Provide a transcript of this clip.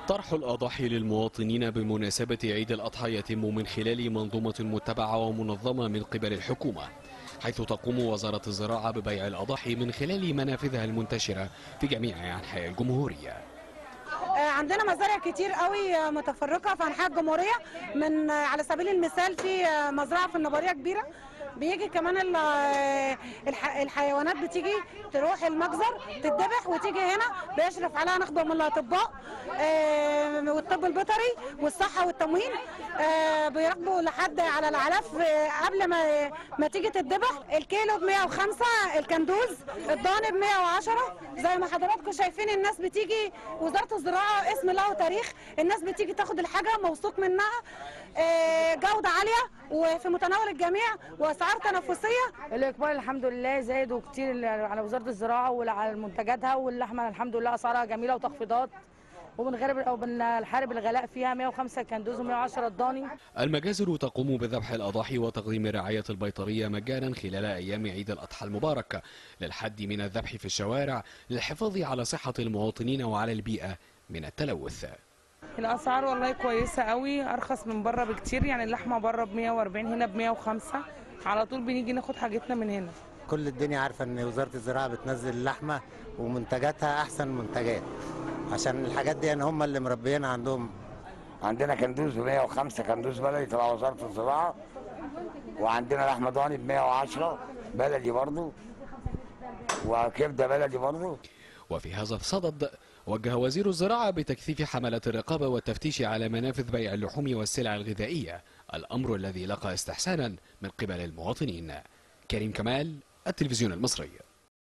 طرح الأضاحي للمواطنين بمناسبة عيد الأضحى يتم من خلال منظومة متبعة ومنظمة من قبل الحكومة حيث تقوم وزارة الزراعة ببيع الأضاحي من خلال منافذها المنتشرة في جميع أنحاء الجمهورية آه، عندنا مزارع كتير قوي آه، متفرقه في انحاء الجمهوريه من آه، على سبيل المثال في آه، مزرعه في النباريه كبيره بيجي كمان ال- آه، الح- الحيوانات بتيجي تروح المجزر تتذبح وتيجي هنا بيشرف عليها نخبه من الاطباء آه، والطب البيطري والصحه والتموين آه، بيراقبوا لحد على الاعلاف آه، قبل ما ما تيجي تتذبح الكيلو ب 105 الكندوز الضاني ب 110 زي ما حضراتكم شايفين الناس بتيجي وزاره الزراعه اسم له تاريخ الناس بتيجي تاخد الحاجه موثوق منها آه، جوده عاليه وفي متناول الجميع واسعار تنافسيه الاقبال الحمد لله زايد وكتير على وزاره الزراعه وعلى منتجاتها واللحمه الحمد لله اسعارها جميله وتخفيضات وبنغرب او بنحارب الغلاء فيها 105 كندوز و110 الضاني المجازر تقوم بذبح الأضاحي وتقديم الرعاية البيطرية مجانا خلال أيام عيد الأضحى المبارك للحد من الذبح في الشوارع للحفاظ على صحة المواطنين وعلى البيئة من التلوث الاسعار والله كويسه قوي ارخص من بره بكتير يعني اللحمه بره ب 140 هنا ب 105 على طول بنيجي ناخد حاجتنا من هنا كل الدنيا عارفه ان وزاره الزراعه بتنزل اللحمه ومنتجاتها احسن منتجات عشان الحاجات دي يعني هم اللي مربيينها عندهم عندنا كندوز ب 105 كندوز بلدي تبع وزاره الزراعه وعندنا لحمه ضاني ب 110 بلدي برضه وكبده بلدي برضه وفي هذا الصدد وجه وزير الزراعة بتكثيف حملات الرقابة والتفتيش على منافذ بيع اللحوم والسلع الغذائية الأمر الذي لقى استحسانا من قبل المواطنين كريم كمال التلفزيون المصري